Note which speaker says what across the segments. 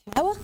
Speaker 1: هوا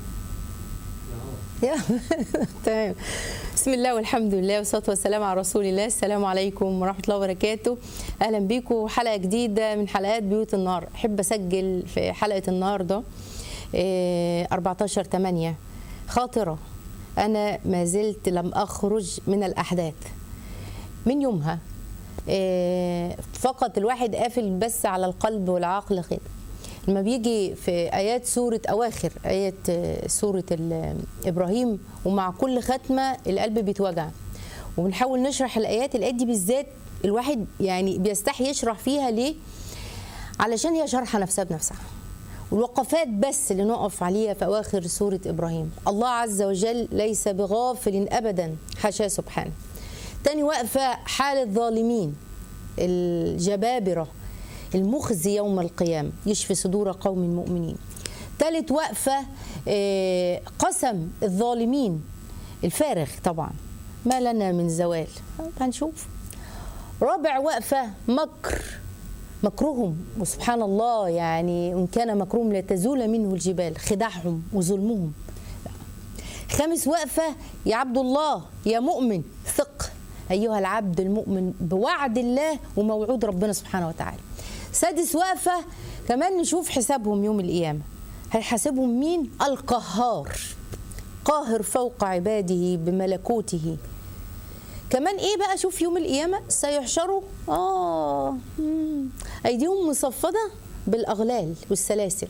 Speaker 1: يا تمام بسم الله والحمد لله والصلاه والسلام على رسول الله السلام عليكم ورحمه الله وبركاته اهلا بيكم حلقه جديده من حلقات بيوت النار احب اسجل في حلقه النهارده إيه، 14 8 خاطره انا ما زلت لم اخرج من الاحداث من يومها إيه، فقط الواحد قافل بس على القلب والعقل كده لما بيجي في ايات سوره اواخر ايات آه، سوره ال- ابراهيم ومع كل ختمه القلب بيتوجع وبنحاول نشرح الايات الايات دي بالذات الواحد يعني بيستحي يشرح فيها ليه علشان هي شرحه نفسها بنفسها والوقفات بس اللي نقف عليها في اواخر سوره ابراهيم الله عز وجل ليس بغافل ابدا حاشاه سبحانه تاني وقفه حال الظالمين الجبابره المخزي يوم القيامة يشفي صدور قوم مؤمنين ثالث وقفة آه، قسم الظالمين الفارغ طبعا ما لنا من زوال هنشوف رابع وقفة مكر مكرهم وسبحان الله يعني إن كان مكرهم لتزول منه الجبال خداعهم وظلمهم خامس وقفة يا عبد الله يا مؤمن ثق أيها العبد المؤمن بوعد الله وموعود ربنا سبحانه وتعالى سادس وقفة كمان نشوف حسابهم يوم القيامة هيحاسبهم مين القهار قاهر فوق عباده بملكوته كمان ايه بقى شوف يوم القيامة سيحشروا اه مم. ايديهم مصفدة بالاغلال والسلاسل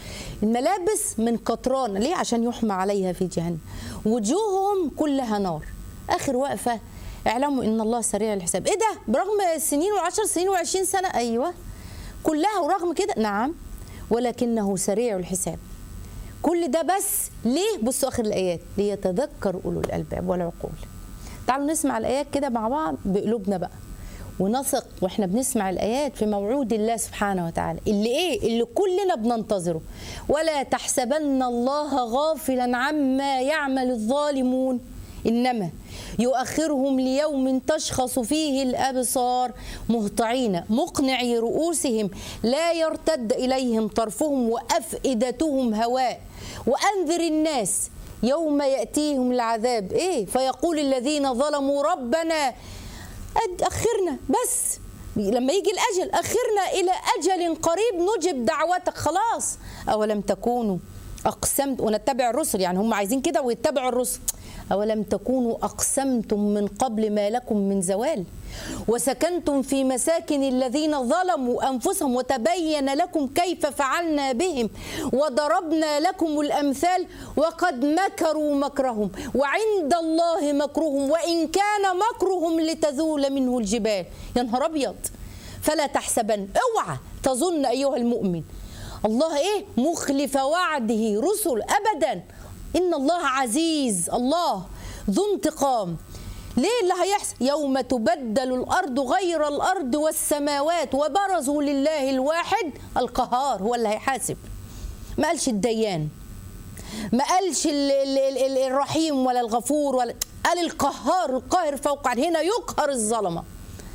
Speaker 1: الملابس من قطران ليه عشان يحمى عليها في جهنم وجوههم كلها نار اخر وقفة اعلموا ان الله سريع الحساب ايه ده برغم السنين وعشر سنين وعشرين سنة ايوه كلها ورغم كده نعم ولكنه سريع الحساب كل ده بس ليه بصوا اخر الايات ليتذكر اولو الالباب والعقول تعالوا نسمع الايات كده مع بعض بقلوبنا بقى ونثق واحنا بنسمع الايات في موعود الله سبحانه وتعالى اللي ايه اللي كلنا بننتظره ولا تحسبن الله غافلا عما يعمل الظالمون انما يؤخرهم ليوم تشخص فيه الابصار مهطعين مقنعي رؤوسهم لا يرتد اليهم طرفهم وافئدتهم هواء وانذر الناس يوم ياتيهم العذاب ايه فيقول الذين ظلموا ربنا أد- اخرنا بس لما يجي الاجل اخرنا الى اجل قريب نجب دعوتك خلاص اولم تكونوا اقسمت ونتبع الرسل يعني هم عايزين كده ويتبعوا الرسل أولم تكونوا أقسمتم من قبل ما لكم من زوال وسكنتم في مساكن الذين ظلموا أنفسهم وتبين لكم كيف فعلنا بهم وضربنا لكم الأمثال وقد مكروا مكرهم وعند الله مكرهم وإن كان مكرهم لتزول منه الجبال يا نهار أبيض فلا تحسبن اوعى تظن أيها المؤمن الله ايه مخلف وعده رسل ابدا ان الله عزيز الله ذو انتقام ليه اللي هيحصل يوم تبدل الارض غير الارض والسماوات وبرزوا لله الواحد القهار هو اللي هيحاسب ما قالش الديان ما قالش ال- ال- ال- ال- الرحيم ولا الغفور ولا قال القهار القاهر فوق عن هنا يقهر الظلمه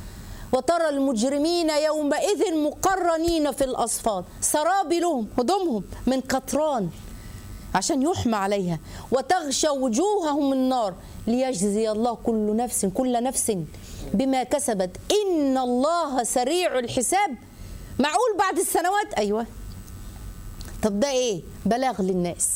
Speaker 1: وترى المجرمين يومئذ مقرنين في الأصفاد سرابلهم هدومهم من قطران عشان يحمى عليها وتغشى وجوههم النار ليجزي الله كل نفس كل نفس بما كسبت إن الله سريع الحساب معقول بعد السنوات أيوة طب ده إيه بلاغ للناس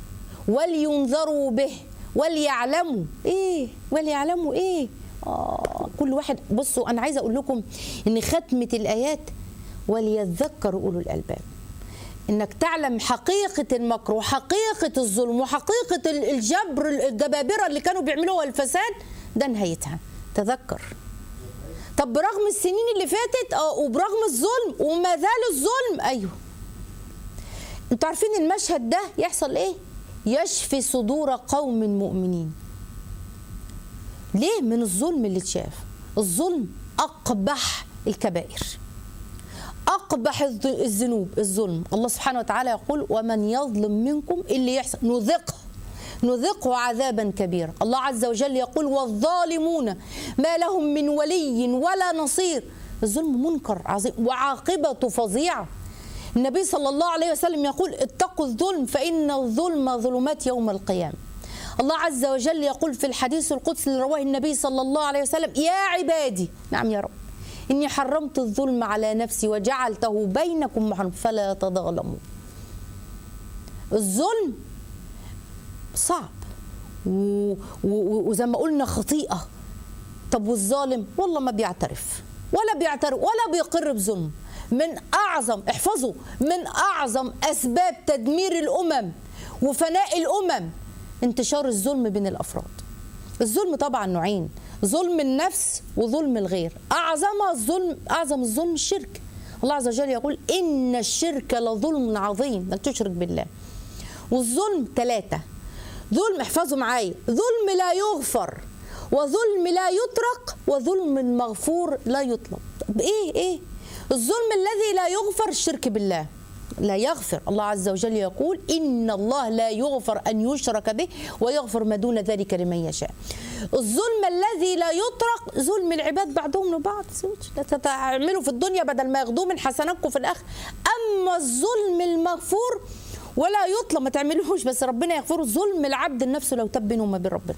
Speaker 1: ولينذروا به وليعلموا ايه وليعلموا ايه آه كل واحد بصوا انا عايزه اقول لكم ان ختمه الايات وليذكر اولو الالباب انك تعلم حقيقه المكر وحقيقه الظلم وحقيقه ال- الجبر الجبابره اللي كانوا بيعملوها الفساد ده نهايتها تذكر طب برغم السنين اللي فاتت اه وبرغم الظلم وما زال الظلم ايوه انتوا عارفين المشهد ده يحصل ايه يشفي صدور قوم مؤمنين ليه من الظلم اللي اتشاف الظلم اقبح الكبائر اقبح الذ- الذنوب الظلم الله سبحانه وتعالى يقول ومن يظلم منكم اللي يحصل نذقه نذقه عذابا كبيرا الله عز وجل يقول والظالمون ما لهم من ولي ولا نصير الظلم منكر عظيم وعاقبته فظيعه النبي صلى الله عليه وسلم يقول اتقوا الظلم فإن الظلم ظلمات يوم القيامة الله عز وجل يقول في الحديث القدسي اللي رواه النبي صلى الله عليه وسلم يا عبادي نعم يا رب إني حرمت الظلم على نفسي وجعلته بينكم محرم فلا تظالموا الظلم صعب و- و- وزي ما قلنا خطيئة طب والظالم والله ما بيعترف ولا بيعترف ولا بيقر بظلم من أعظم احفظوا من أعظم أسباب تدمير الأمم وفناء الأمم انتشار الظلم بين الأفراد الظلم طبعا نوعين ظلم النفس وظلم الغير أعظم الظلم أعظم الظلم الشرك الله عز وجل يقول إن الشرك لظلم عظيم لا تشرك بالله والظلم ثلاثة ظلم احفظوا معايا ظلم لا يغفر وظلم لا يترك وظلم المغفور لا يطلب طب ايه ايه الظلم الذي لا يغفر الشرك بالله لا يغفر الله عز وجل يقول إن الله لا يغفر أن يشرك به ويغفر ما دون ذلك لمن يشاء الظلم الذي لا يترك ظلم العباد بعضهم لبعض لا تعملوا في الدنيا بدل ما ياخدوه من حسناتكم في الآخر أما الظلم المغفور ولا يطلب ما تعملوش بس ربنا يغفره ظلم العبد النفس لو تب بينه وما بين ربنا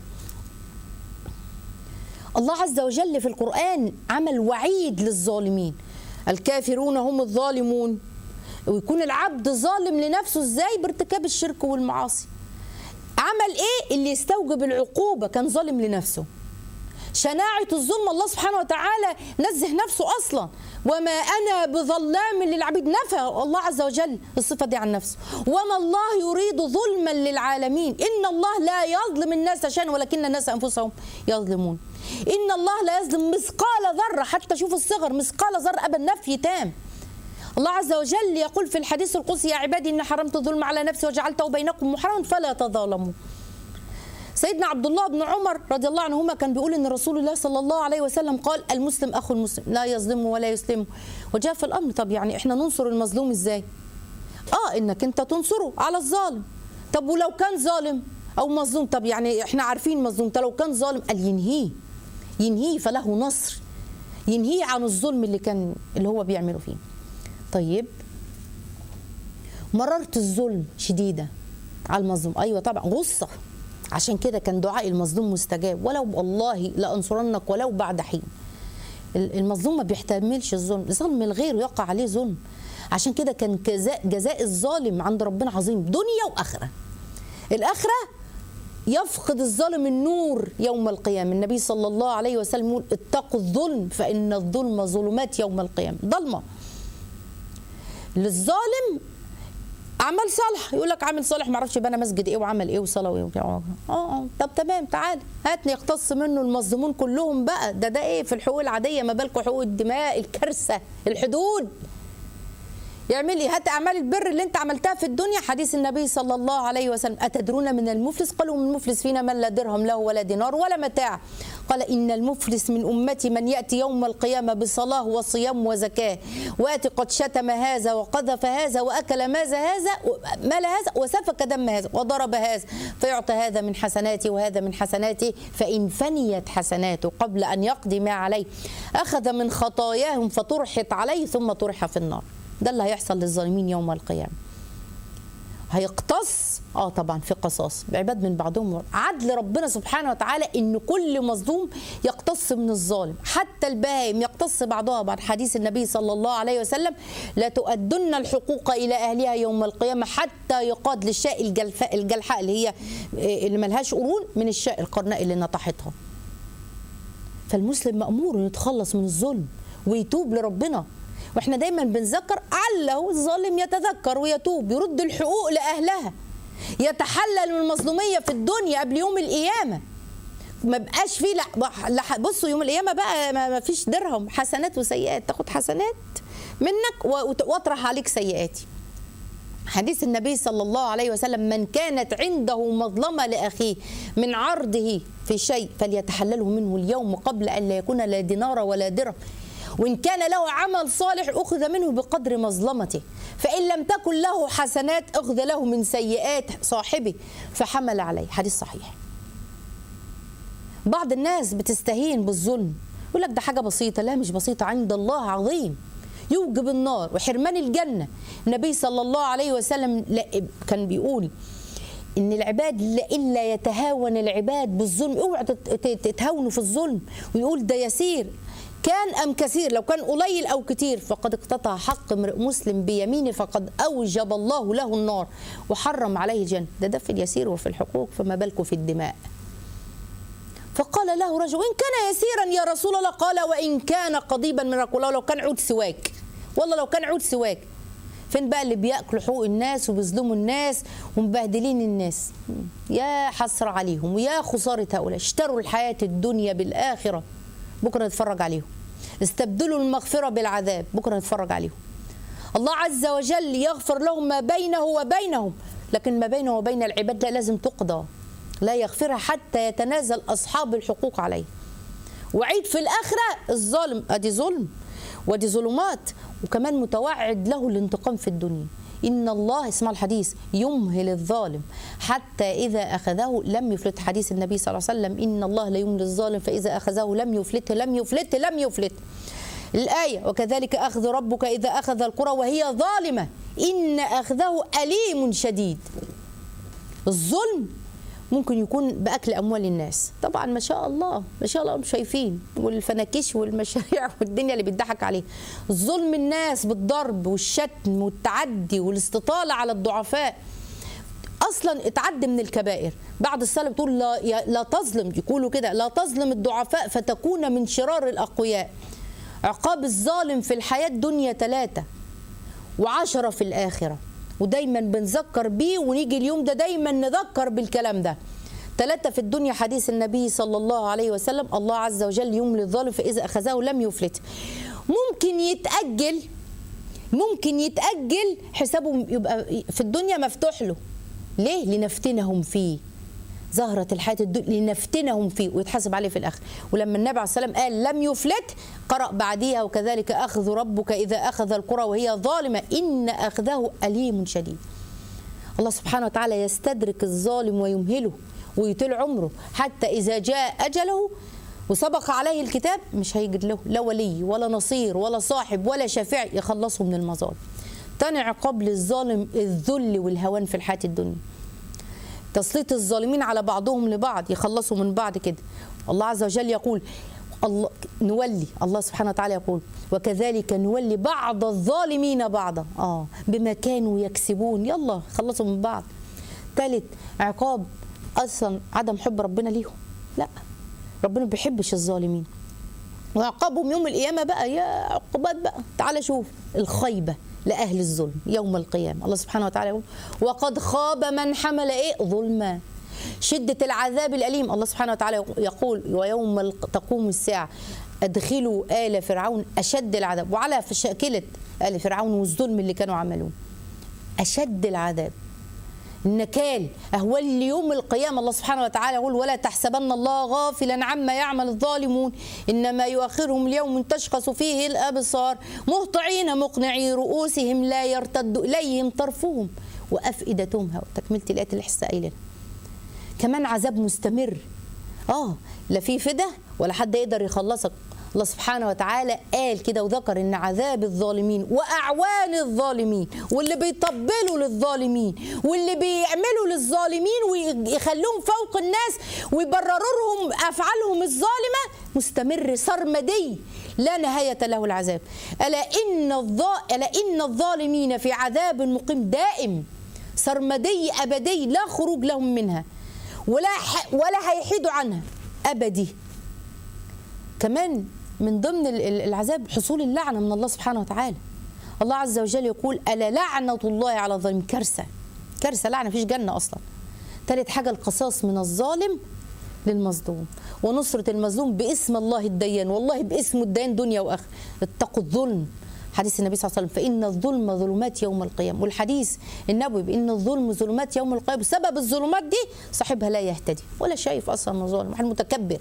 Speaker 1: الله عز وجل في القرآن عمل وعيد للظالمين الكافرون هم الظالمون ويكون العبد ظالم لنفسه ازاي بارتكاب الشرك والمعاصي عمل ايه اللي يستوجب العقوبة كان ظالم لنفسه شناعة الظلم الله سبحانه وتعالى نزه نفسه أصلا وما أنا بظلام للعبيد نفى الله عز وجل الصفة دي عن نفسه وما الله يريد ظلما للعالمين إن الله لا يظلم الناس شيئا ولكن الناس أنفسهم يظلمون إن الله لا يظلم مثقال ذرة حتى شوف الصغر مثقال ذرة أبدا نفي تام الله عز وجل يقول في الحديث القدسي يا عبادي إن حرمت الظلم على نفسي وجعلته بينكم محرما فلا تظالموا سيدنا عبد الله بن عمر رضي الله عنهما كان بيقول ان رسول الله صلى الله عليه وسلم قال المسلم اخو المسلم لا يظلمه ولا يسلمه وجاء في الامر طب يعني احنا ننصر المظلوم ازاي اه انك انت تنصره على الظالم طب ولو كان ظالم او مظلوم طب يعني احنا عارفين مظلوم طب لو كان ظالم قال ينهيه ينهيه فله نصر ينهيه عن الظلم اللي كان اللي هو بيعمله فيه طيب مررت الظلم شديده على المظلوم ايوه طبعا غصه عشان كده كان دعاء المظلوم مستجاب ولو والله لانصرنك ولو بعد حين المظلوم ما بيحتملش الظلم ظلم الغير يقع عليه ظلم عشان كده كان جزاء جزاء الظالم عند ربنا عظيم دنيا واخره الاخره يفقد الظالم النور يوم القيامه النبي صلى الله عليه وسلم يقول اتقوا الظلم فان الظلم ظلمات يوم القيامه ضلمه للظالم اعمال صالح يقول لك عامل صالح ما اعرفش بنى مسجد ايه وعمل ايه وصلاه وايه اه اه طب تمام تعال هاتني يقتص منه المظلومون كلهم بقى ده ده ايه في الحقوق العاديه ما بالكم حقوق الدماء الكارثه الحدود يعمل لي هات اعمال البر اللي انت عملتها في الدنيا حديث النبي صلى الله عليه وسلم اتدرون من المفلس قالوا من المفلس فينا من لا درهم له ولا دينار ولا متاع قال ان المفلس من امتي من ياتي يوم القيامه بصلاه وصيام وزكاه واتي قد شتم هذا وقذف هذا واكل ماذا هذا مال هذا وسفك دم هذا وضرب هذا فيعطى هذا من حسناته وهذا من حسناته فان فنيت حسناته قبل ان يقضي ما عليه اخذ من خطاياهم فطرحت عليه ثم طرح في النار ده اللي هيحصل للظالمين يوم القيامه هيقتص اه طبعا في قصاص بعباد من بعضهم عدل ربنا سبحانه وتعالى ان كل مظلوم يقتص من الظالم حتى البهائم يقتص بعضها بعد حديث النبي صلى الله عليه وسلم لا تؤدن الحقوق الى اهلها يوم القيامه حتى يقاد للشاء الجلفاء الجلحاء اللي هي اللي ملهاش قرون من الشاء القرناء اللي نطحتها فالمسلم مامور يتخلص من الظلم ويتوب لربنا واحنا دايما بنذكر عله الظالم يتذكر ويتوب يرد الحقوق لاهلها يتحلل من المظلوميه في الدنيا قبل يوم القيامه ما بقاش فيه لا بصوا يوم القيامه بقى ما فيش درهم حسنات وسيئات تاخد حسنات منك واطرح عليك سيئاتي حديث النبي صلى الله عليه وسلم من كانت عنده مظلمة لأخيه من عرضه في شيء فليتحلله منه اليوم قبل أن لا يكون لا دينار ولا درهم وإن كان له عمل صالح أخذ منه بقدر مظلمته فإن لم تكن له حسنات أخذ له من سيئات صاحبه فحمل عليه حديث صحيح بعض الناس بتستهين بالظلم يقول لك ده حاجة بسيطة لا مش بسيطة عند الله عظيم يوجب النار وحرمان الجنة النبي صلى الله عليه وسلم لا- كان بيقول ان العباد لا- الا يتهاون العباد بالظلم اوعى تت- تت- تتهاونوا في الظلم ويقول ده يسير كان ام كثير لو كان قليل او كتير فقد اقتطع حق امرئ مسلم بيمينه فقد اوجب الله له النار وحرم عليه الجنه ده ده في اليسير وفي الحقوق فما بالكم في الدماء فقال له رجل وإن كان يسيرا يا رسول الله قال وإن كان قضيبا من رسول الله لو كان عود سواك والله لو كان عود سواك فين بقى اللي بياكلوا حقوق الناس وبيظلموا الناس ومبهدلين الناس يا حسرة عليهم ويا خسارة هؤلاء اشتروا الحياة الدنيا بالآخرة بكرة نتفرج عليهم استبدلوا المغفرة بالعذاب بكرة نتفرج عليهم الله عز وجل يغفر لهم ما بينه وبينهم لكن ما بينه وبين العباد لا لازم تقضى لا يغفرها حتى يتنازل أصحاب الحقوق عليه وعيد في الآخرة الظالم أدي ظلم ودي ظلمات وكمان متوعد له الانتقام في الدنيا إن الله اسمع الحديث يمهل الظالم حتى إذا أخذه لم يفلت حديث النبي صلى الله عليه وسلم إن الله لا يمهل الظالم فإذا أخذه لم يفلته لم يفلته لم يفلته الآية وكذلك أخذ ربك إذا أخذ القرى وهي ظالمة إن أخذه أليم شديد الظلم ممكن يكون باكل اموال الناس طبعا ما شاء الله ما شاء الله هم شايفين والفناكيش والمشاريع والدنيا اللي بيضحك عليها ظلم الناس بالضرب والشتم والتعدي والاستطاله على الضعفاء اصلا اتعد من الكبائر بعد السلف بتقول لا, يا- لا تظلم يقولوا كده لا تظلم الضعفاء فتكون من شرار الاقوياء عقاب الظالم في الحياه الدنيا ثلاثه وعشرة في الآخرة ودايما بنذكر بيه ونيجي اليوم ده دايما نذكر بالكلام ده ثلاثة في الدنيا حديث النبي صلى الله عليه وسلم الله عز وجل يملي الظالم فإذا أخذه لم يفلت ممكن يتأجل ممكن يتأجل حسابه يبقى في الدنيا مفتوح له ليه؟ لنفتنهم فيه زهرة الحياة الدنيا لنفتنهم فيه ويتحاسب عليه في الآخر ولما النبي عليه السلام قال لم يفلت قرأ بعديها وكذلك أخذ ربك إذا أخذ القرى وهي ظالمة إن أخذه أليم شديد الله سبحانه وتعالى يستدرك الظالم ويمهله ويطيل عمره حتى إذا جاء أجله وسبق عليه الكتاب مش هيجد له لا ولي ولا نصير ولا صاحب ولا شفيع يخلصه من المظالم تاني عقاب للظالم الذل والهوان في الحياة الدنيا تسليط الظالمين على بعضهم لبعض يخلصوا من بعض كده الله عز وجل يقول الله نولي الله سبحانه وتعالى يقول وكذلك نولي بعض الظالمين بعضا اه بما كانوا يكسبون يلا خلصوا من بعض ثالث عقاب اصلا عدم حب ربنا ليهم لا ربنا ما بيحبش الظالمين وعقابهم يوم القيامة بقى يا عقوبات بقى تعال شوف الخيبة لأهل الظلم يوم القيامة الله سبحانه وتعالى يقول وقد خاب من حمل إيه ظلما شدة العذاب الأليم الله سبحانه وتعالى يقول ويوم الق- تقوم الساعة أدخلوا آل فرعون أشد العذاب وعلى شاكلة آل فرعون والظلم اللي كانوا عملوه أشد العذاب النكال أهوال ليوم القيامة الله سبحانه وتعالى يقول ولا تحسبن الله غافلا عما يعمل الظالمون إنما يؤخرهم اليوم تشخص فيه الأبصار مهطعين مقنعي رؤوسهم لا يرتد إليهم طرفهم وأفئدتهم هواء تكملة الآية اللي لسه قايلينها كمان عذاب مستمر اه لا في فدا ولا حد يقدر يخلصك الله سبحانه وتعالى قال كده وذكر ان عذاب الظالمين واعوان الظالمين واللي بيطبلوا للظالمين واللي بيعملوا للظالمين ويخلوهم فوق الناس ويبرروا لهم افعالهم الظالمه مستمر سرمدي لا نهايه له العذاب الا ان الظا... الا ان الظالمين في عذاب مقيم دائم سرمدي ابدي لا خروج لهم منها ولا ح... ولا هيحيدوا عنها ابدي كمان من ضمن ال- ال- العذاب حصول اللعنه من الله سبحانه وتعالى الله عز وجل يقول الا لعنه الله على الظالم كارثه كارثه لعنه مفيش جنه اصلا ثالث حاجه القصاص من الظالم للمظلوم ونصرة المظلوم باسم الله الديان والله باسم الديان دنيا وآخرة اتقوا الظلم حديث النبي صلى الله عليه وسلم فإن الظلم ظلمات يوم القيامة والحديث النبوي بإن الظلم ظلمات يوم القيامة بسبب الظلمات دي صاحبها لا يهتدي ولا شايف أصلا انه ظالم واحد متكبر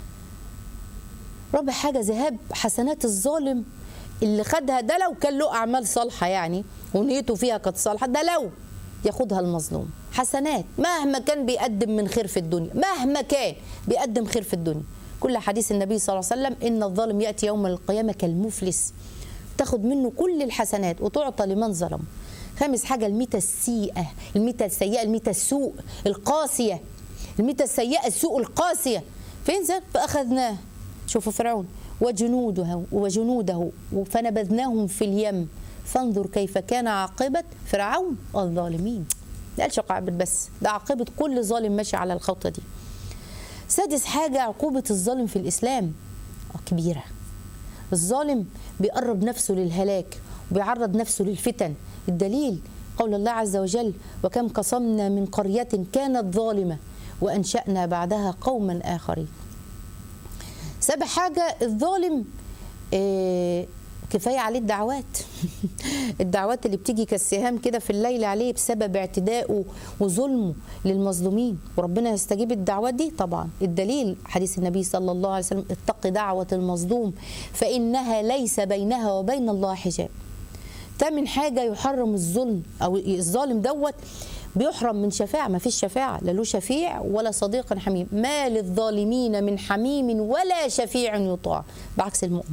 Speaker 1: رابع حاجة ذهاب حسنات الظالم اللي خدها ده لو كان له أعمال صالحة يعني ونيته فيها كانت صالحة ده لو ياخدها المظلوم حسنات مهما كان بيقدم من خير في الدنيا مهما كان بيقدم خير في الدنيا كل حديث النبي صلى الله عليه وسلم إن الظالم يأتي يوم القيامة كالمفلس تاخد منه كل الحسنات وتعطى لمن ظلم خامس حاجه الميتة السيئه الميتة السيئه الميتة السوء القاسيه الميتة السيئه السوء القاسيه فين ذا فاخذناه شوفوا فرعون وجنوده وجنوده فنبذناهم في اليم فانظر كيف كان عاقبه فرعون الظالمين ده قالش عاقبه بس ده عاقبه كل ظالم ماشي على الخطه دي سادس حاجه عقوبه الظالم في الاسلام كبيره الظالم بيقرب نفسه للهلاك وبيعرض نفسه للفتن الدليل قول الله عز وجل وكم قصمنا من قرية كانت ظالمة وأنشأنا بعدها قوما آخرين سابع حاجة الظالم آه كفاية عليه الدعوات الدعوات اللي بتيجي كالسهام كده في الليل عليه بسبب اعتدائه وظلمه للمظلومين وربنا يستجيب الدعوات دي طبعا الدليل حديث النبي صلى الله عليه وسلم اتق دعوة المظلوم فإنها ليس بينها وبين الله حجاب تامن حاجة يحرم الظلم أو الظالم دوت بيحرم من شفاعة ما فيش شفاعة لا له شفيع ولا صديق حميم ما للظالمين من حميم ولا شفيع يطاع بعكس المؤمن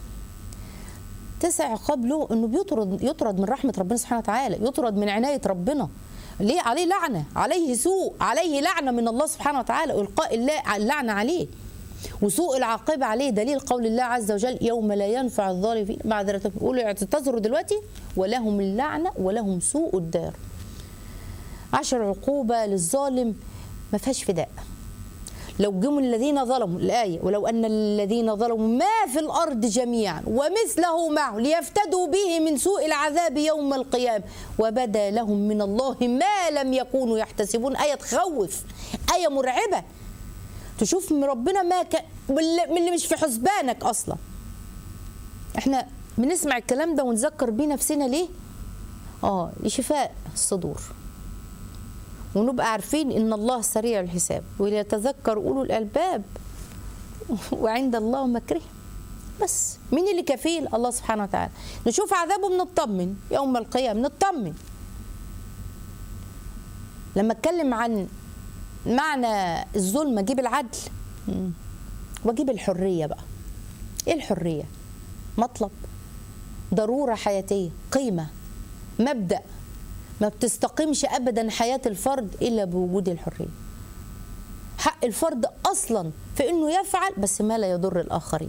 Speaker 1: تسع عقاب له انه بيطرد يطرد من رحمه ربنا سبحانه وتعالى يطرد من عنايه ربنا ليه عليه لعنه عليه سوء عليه لعنه من الله سبحانه وتعالى والقاء اللعنه عليه وسوء العاقبه عليه دليل قول الله عز وجل يوم لا ينفع الظالمين معذرة يقولوا اعتذروا دلوقتي ولهم اللعنه ولهم سوء الدار عشر عقوبه للظالم ما فيهاش فداء لو جم الذين ظلموا الآية ولو أن الذين ظلموا ما في الأرض جميعا ومثله معه ليفتدوا به من سوء العذاب يوم القيامة وبدا لهم من الله ما لم يكونوا يحتسبون آية تخوف آية مرعبة تشوف من ربنا ما ك... من اللي مش في حسبانك أصلا احنا بنسمع الكلام ده ونذكر بيه نفسنا ليه؟ اه لشفاء الصدور ونبقى عارفين ان الله سريع الحساب وليتذكر اولو الالباب وعند الله مكره بس مين اللي كفيل الله سبحانه وتعالى نشوف عذابه بنطمن يوم القيامه نطمن لما اتكلم عن معنى الظلم اجيب العدل واجيب الحريه بقى ايه الحريه مطلب ضروره حياتيه قيمه مبدا ما بتستقيمش ابدا حياه الفرد الا بوجود الحريه حق الفرد اصلا في انه يفعل بس ما لا يضر الاخرين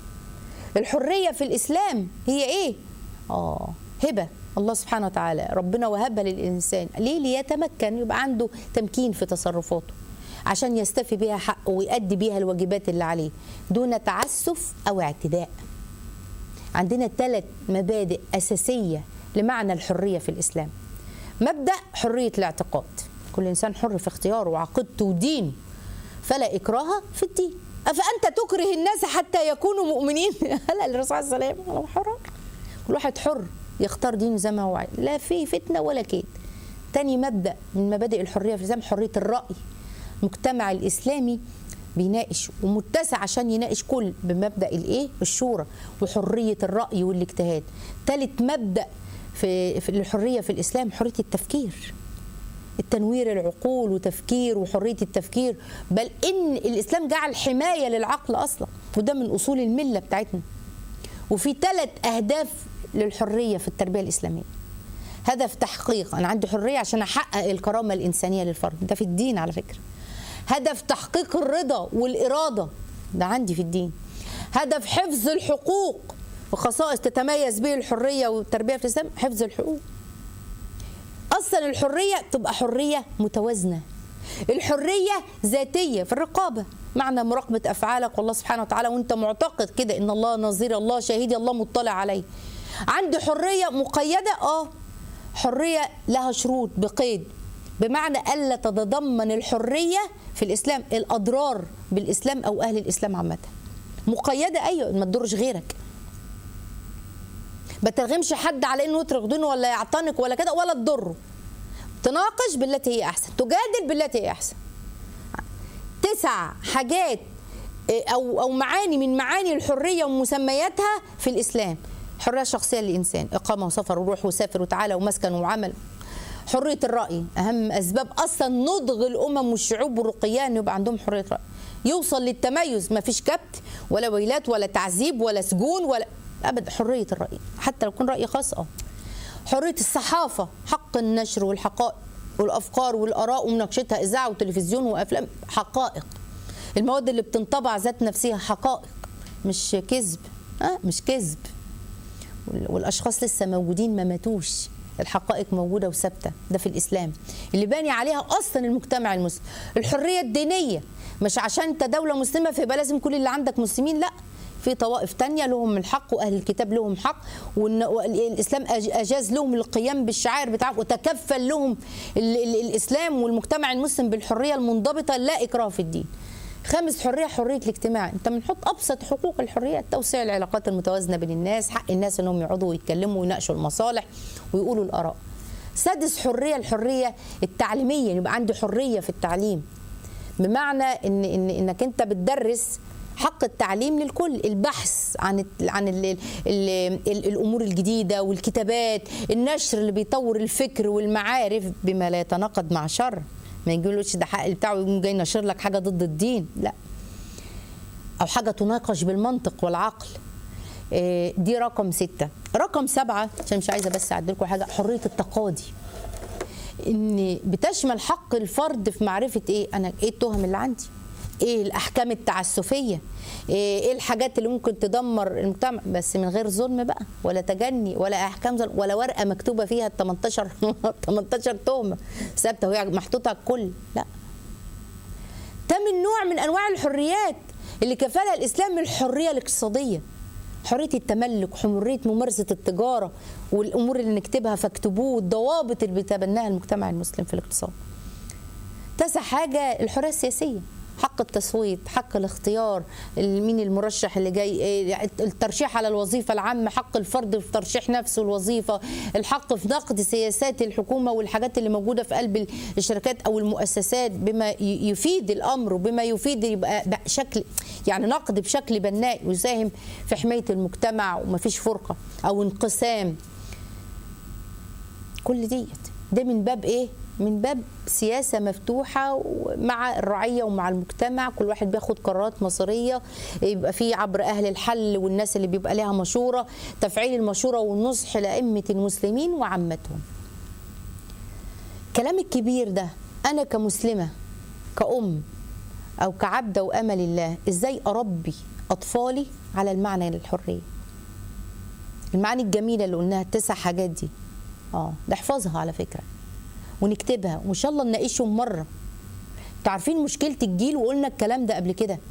Speaker 1: الحريه في الاسلام هي ايه اه هبه الله سبحانه وتعالى ربنا وهبها للانسان ليه ليتمكن يبقى عنده تمكين في تصرفاته عشان يستفي بها حقه ويؤدي بها الواجبات اللي عليه دون تعسف او اعتداء عندنا ثلاث مبادئ اساسيه لمعنى الحريه في الاسلام مبدا حريه الاعتقاد كل انسان حر في اختياره وعقيدته ودينه فلا اكراه في الدين افانت تكره الناس حتى يكونوا مؤمنين هلا الرسول صلى الله عليه وسلم حر كل واحد حر يختار دينه زي ما هو عايز لا في فتنه ولا كيد تاني مبدا من مبادئ الحريه في الاسلام حريه الراي المجتمع الاسلامي بيناقش ومتسع عشان يناقش كل بمبدا الايه الشورى وحريه الراي والاجتهاد ثالث مبدا في, في الحريه في الاسلام حريه التفكير التنوير العقول وتفكير وحريه التفكير بل ان الاسلام جعل حمايه للعقل اصلا وده من اصول المله بتاعتنا وفي ثلاث اهداف للحريه في التربيه الاسلاميه هدف تحقيق انا عندي حريه عشان احقق الكرامه الانسانيه للفرد ده في الدين على فكره هدف تحقيق الرضا والاراده ده عندي في الدين هدف حفظ الحقوق وخصائص تتميز به الحريه والتربيه في الاسلام حفظ الحقوق اصلا الحريه تبقى حريه متوازنه الحريه ذاتيه في الرقابه معنى مراقبه افعالك والله سبحانه وتعالى وانت معتقد كده ان الله نظير الله شهيدي الله مطلع عليه عندي حريه مقيده اه حريه لها شروط بقيد بمعنى الا تتضمن الحريه في الاسلام الاضرار بالاسلام او اهل الاسلام عامه مقيده ايوه ما تضرش غيرك ما ترغمش حد على انه يترك دينه ولا يعتنق ولا كده ولا تضره تناقش بالتي هي احسن تجادل بالتي هي احسن تسع حاجات او او معاني من معاني الحريه ومسمياتها في الاسلام حريه شخصيه للانسان اقامه وسفر وروح وسافر وتعالى ومسكن وعمل حريه الراي اهم اسباب اصلا نضغ الامم والشعوب والرقيان يبقى عندهم حريه راي يوصل للتميز ما فيش كبت ولا ويلات ولا تعذيب ولا سجون ولا ابدا حريه الراي حتى لو يكون راي خاص اه حريه الصحافه حق النشر والحقائق والافكار والاراء ومناقشتها اذاعه وتلفزيون وافلام حقائق المواد اللي بتنطبع ذات نفسها حقائق مش كذب اه مش كذب وال- والاشخاص لسه موجودين ما ماتوش الحقائق موجوده وثابته ده في الاسلام اللي باني عليها اصلا المجتمع المسلم الحريه الدينيه مش عشان انت دوله مسلمه فيبقى لازم كل اللي عندك مسلمين لا في طوائف تانية لهم الحق واهل الكتاب لهم حق وإن- والاسلام أج- اجاز لهم القيام بالشعائر بتاعهم وتكفل لهم ال- ال- الاسلام والمجتمع المسلم بالحريه المنضبطه لا اكراه في الدين خامس حريه حريه الاجتماع انت بنحط ابسط حقوق الحريات توسيع العلاقات المتوازنه بين الناس حق الناس انهم يقعدوا ويتكلموا ويناقشوا المصالح ويقولوا الاراء سادس حريه الحريه التعليميه يبقى عندي حريه في التعليم بمعنى ان ان انك انت بتدرس حق التعليم للكل البحث عن ال عن ال ال ال الامور الجديده والكتابات النشر اللي بيطور الفكر والمعارف بما لا يتناقض مع شر ما يقولوش ده حق بتاعه يقوم جاي نشر لك حاجه ضد الدين لا او حاجه تناقش بالمنطق والعقل إيه، دي رقم ستة رقم سبعة عشان مش عايزة بس أعدل لكم حاجة حرية التقاضي ان بتشمل حق الفرد في معرفه ايه انا ايه التهم اللي عندي ايه الاحكام التعسفيه ايه إيه الحاجات اللي ممكن تدمر المجتمع بس من غير ظلم بقى ولا تجني ولا احكام ظلم ولا ورقه مكتوبه فيها 18 18 تهمه ثابته وهي محطوطه على الكل لا تمن نوع من انواع الحريات اللي كفلها الاسلام الحريه الاقتصاديه حريه التملك حريه ممارسه التجاره والامور اللي نكتبها فاكتبوه الضوابط اللي بيتبناها المجتمع المسلم في الاقتصاد تسع حاجه الحريه السياسيه حق التصويت حق الاختيار ال- مين المرشح اللي جاي إيه، الترشيح على الوظيفة العامة حق الفرد في ترشيح نفسه الوظيفة الحق في نقد سياسات الحكومة والحاجات اللي موجودة في قلب الشركات أو المؤسسات بما ي- يفيد الأمر وبما يفيد يبقى بشكل يعني نقد بشكل بناء ويساهم في حماية المجتمع ومفيش فرقة أو انقسام كل ديت ده من باب ايه من باب سياسه مفتوحه مع الرعيه ومع المجتمع كل واحد بياخد قرارات مصيريه يبقى في عبر اهل الحل والناس اللي بيبقى لها مشوره تفعيل المشوره والنصح لائمه المسلمين وعامتهم كلام الكبير ده انا كمسلمه كأم او كعبده وامل الله ازاي اربي اطفالي على المعنى للحريه المعاني الجميله اللي قلناها التسع حاجات دي اه ده احفظها على فكره ونكتبها وان شاء الله نناقشهم مره انتوا عارفين مشكله الجيل وقلنا الكلام ده قبل كده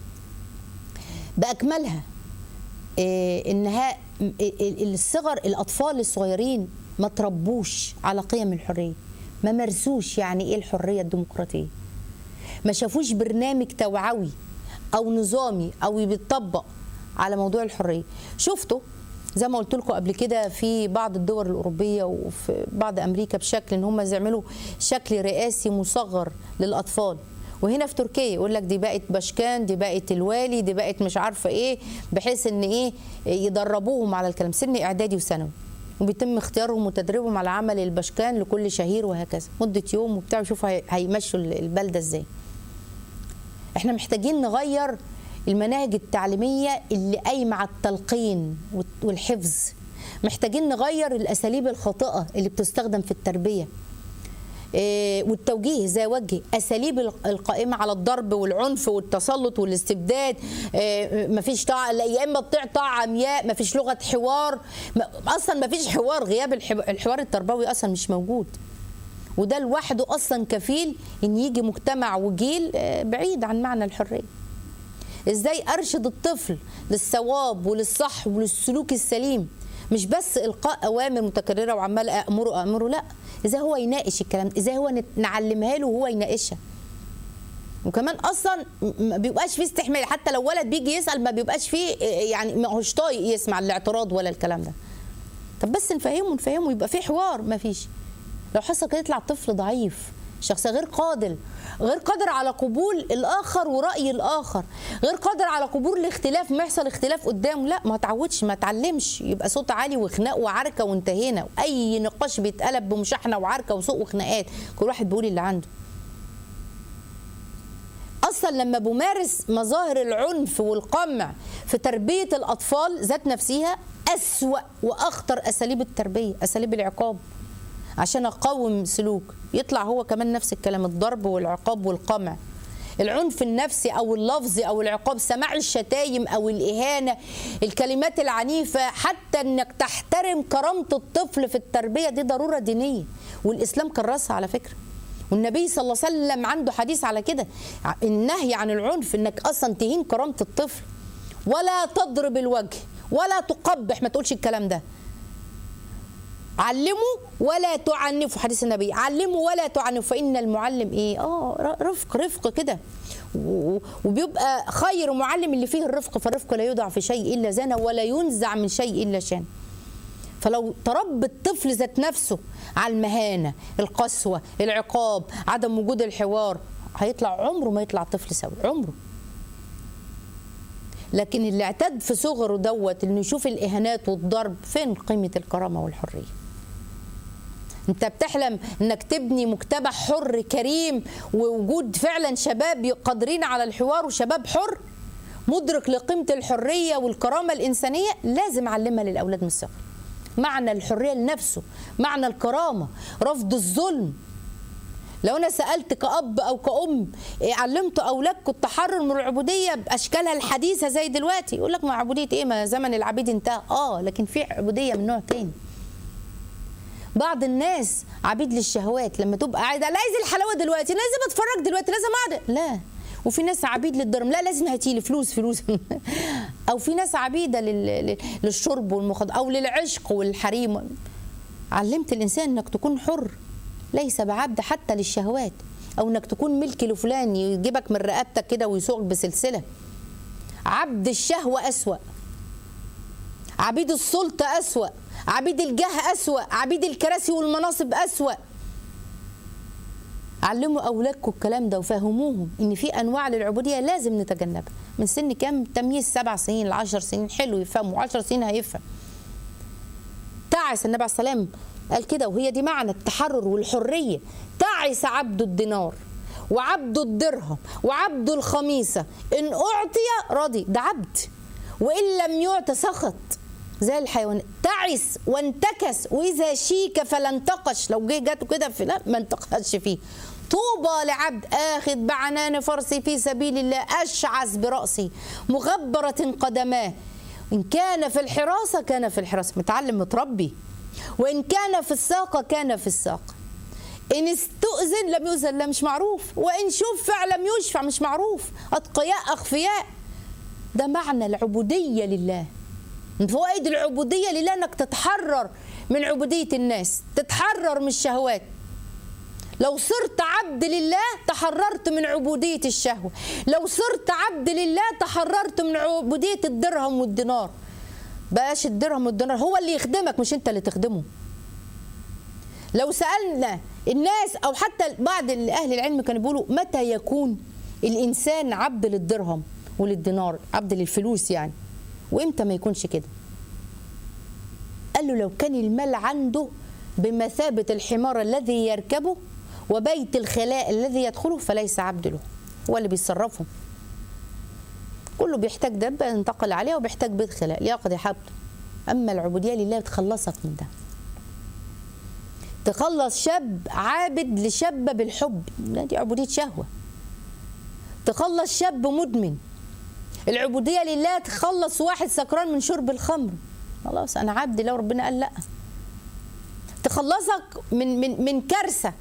Speaker 1: باكملها إيه انها م- ال- الصغر الاطفال الصغيرين ما تربوش على قيم الحريه ما مارسوش يعني ايه الحريه الديمقراطيه ما شافوش برنامج توعوي او نظامي او بيطبق على موضوع الحريه شفتوا زي ما قلت لكم قبل كده في بعض الدول الاوروبيه وفي بعض امريكا بشكل ان هم يعملوا شكل رئاسي مصغر للاطفال وهنا في تركيا يقول لك دي بقت بشكان دي بقت الوالي دي بقت مش عارفه ايه بحيث ان ايه يدربوهم على الكلام سن اعدادي وثانوي وبيتم اختيارهم وتدريبهم على عمل البشكان لكل شهير وهكذا مده يوم وبتاع شوفوا هي- هيمشوا البلده ازاي احنا محتاجين نغير المناهج التعليميه اللي قايمه على التلقين والت- والحفظ محتاجين نغير الاساليب الخاطئه اللي بتستخدم في التربيه إيه، والتوجيه ازاي اوجه اساليب الق- القائمه على الضرب والعنف والتسلط والاستبداد إيه، مفيش طاعه لا، يا اما تطيع طاعه عمياء مفيش لغه حوار ما- اصلا مفيش حوار غياب الح- الحوار التربوي اصلا مش موجود وده لوحده اصلا كفيل ان يجي مجتمع وجيل آه، بعيد عن معنى الحريه ازاي ارشد الطفل للصواب وللصح وللسلوك السليم مش بس القاء اوامر متكرره وعمال امره امره لا ازاي هو يناقش الكلام ازاي هو نت- نعلمها له وهو يناقشها وكمان اصلا م- ما بيبقاش فيه استحمال حتى لو ولد بيجي يسال ما بيبقاش فيه آه، يعني ما هوش طايق يسمع الاعتراض ولا الكلام ده طب بس نفهمه نفهمه يبقى في حوار ما فيش لو حصل كده يطلع طفل ضعيف شخص غير قادر غير قادر على قبول الاخر وراي الاخر غير قادر على قبول الاختلاف ما يحصل اختلاف قدامه لا ما تعودش ما تعلمش يبقى صوت عالي وخناق وعركه وانتهينا اي نقاش بيتقلب بمشاحنه وعركه وسوق وخناقات كل واحد بيقول اللي عنده اصلا لما بمارس مظاهر العنف والقمع في تربيه الاطفال ذات نفسها أسوأ وأخطر أساليب التربية أساليب العقاب عشان أقوم سلوك يطلع هو كمان نفس الكلام الضرب والعقاب والقمع العنف النفسي او اللفظي او العقاب سماع الشتايم او الاهانه الكلمات العنيفه حتى انك تحترم كرامه الطفل في التربيه دي ضروره دينيه والاسلام كرسها على فكره والنبي صلى الله عليه وسلم عنده حديث على كده النهي عن العنف انك اصلا تهين كرامه الطفل ولا تضرب الوجه ولا تقبح ما تقولش الكلام ده علموا ولا تعنفوا حديث النبي علموا ولا تعنفوا فان المعلم ايه اه رفق رفق كده و- وبيبقى خير معلم اللي فيه الرفق فالرفق لا يوضع في شيء الا زانه ولا ينزع من شيء الا شان فلو تربى الطفل ذات نفسه على المهانه القسوه العقاب عدم وجود الحوار هيطلع عمره ما يطلع طفل سوي عمره لكن اللي اعتاد في صغره دوت انه يشوف الاهانات والضرب فين قيمه الكرامه والحريه انت بتحلم انك تبني مجتمع حر كريم ووجود فعلا شباب قادرين على الحوار وشباب حر مدرك لقيمه الحريه والكرامه الانسانيه لازم اعلمها للاولاد من الصغر معنى الحريه لنفسه معنى الكرامه رفض الظلم لو انا سالت كاب او كام إيه علمت اولادكم التحرر من العبوديه باشكالها الحديثه زي دلوقتي يقول لك ما عبوديه ايه ما زمن العبيد انتهى اه لكن في عبوديه من نوع تاني بعض الناس عبيد للشهوات لما تبقى قاعده لا عايز الحلاوه دلوقتي لازم اتفرج دلوقتي لازم اقعد لا وفي ناس عبيد للضرم لا لازم هاتيلي فلوس فلوس او في ناس عبيده لل... لل- للشرب والمخدرات او للعشق والحريم علمت الانسان انك تكون حر ليس بعبد حتى للشهوات او انك تكون ملك لفلان يجيبك من رقبتك كده ويسوقك بسلسله عبد الشهوه اسوأ عبيد السلطة أسوأ عبيد الجاه أسوأ عبيد الكراسي والمناصب أسوأ علموا أولادكم الكلام ده وفهموهم إن في أنواع للعبودية لازم نتجنبها من سن كام تمييز سبع سنين لعشر سنين حلو يفهموا عشر سنين هيفهم تعس النبي عليه السلام قال كده وهي دي معنى التحرر والحرية تعس عبد الدينار وعبد الدرهم وعبد الخميسة إن أعطي رضي ده عبد وإن لم يعط سخط زي الحيوان تعس وانتكس وإذا شيك فلا انتقش لو جه جاته كده في لا ما انتقش فيه طوبى لعبد آخذ بعنان فرسي في سبيل الله أشعث برأسي مغبرة قدماه إن كان في الحراسة كان في الحراسة متعلم متربي وإن كان في الساقة كان في الساقة إن استؤذن لم يؤذن لا مش معروف وإن شفع لم يشفع مش معروف أتقياء أخفياء ده معنى العبودية لله من فوائد العبودية لله أنك تتحرر من عبودية الناس تتحرر من الشهوات لو صرت عبد لله تحررت من عبودية الشهوة لو صرت عبد لله تحررت من عبودية الدرهم والدينار بقاش الدرهم والدينار هو اللي يخدمك مش انت اللي تخدمه لو سألنا الناس أو حتى بعض أهل العلم كانوا بيقولوا متى يكون الإنسان عبد للدرهم وللدينار عبد للفلوس يعني وإمتى ما يكونش كده قال له لو كان المال عنده بمثابة الحمار الذي يركبه وبيت الخلاء الذي يدخله فليس عبد له هو اللي بيتصرفه كله بيحتاج دبة ينتقل عليها وبيحتاج بيت خلاء ليقضي حبله أما العبودية لله بتخلصك من ده تخلص شاب عابد لشاب بالحب لا دي عبودية شهوة تخلص شاب مدمن العبودية لله تخلص واحد سكران من شرب الخمر خلاص أنا عبد لو ربنا قال لأ تخلصك من من من كارثة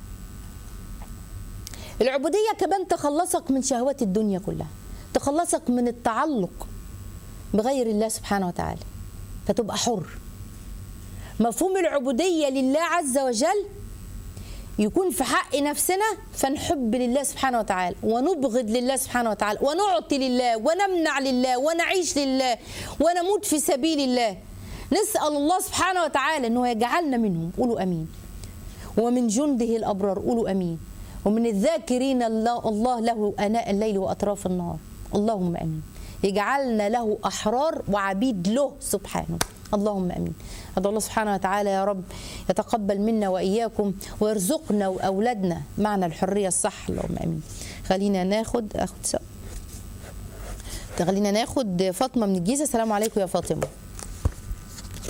Speaker 1: العبودية كمان تخلصك من شهوات الدنيا كلها تخلصك من التعلق بغير الله سبحانه وتعالى فتبقى حر مفهوم العبودية لله عز وجل يكون في حق نفسنا فنحب لله سبحانه وتعالى ونبغض لله سبحانه وتعالى ونعطي لله ونمنع لله ونعيش لله ونموت في سبيل الله نسأل الله سبحانه وتعالى أنه يجعلنا منهم قولوا أمين ومن جنده الأبرار قولوا أمين ومن الذاكرين الله, الله له أناء الليل وأطراف النهار اللهم أمين يجعلنا له أحرار وعبيد له سبحانه اللهم امين ادعو الله سبحانه وتعالى يا رب يتقبل منا واياكم ويرزقنا واولادنا معنى الحريه الصح اللهم امين خلينا ناخد اخد سؤال خلينا ناخد فاطمه من الجيزه السلام عليكم يا فاطمه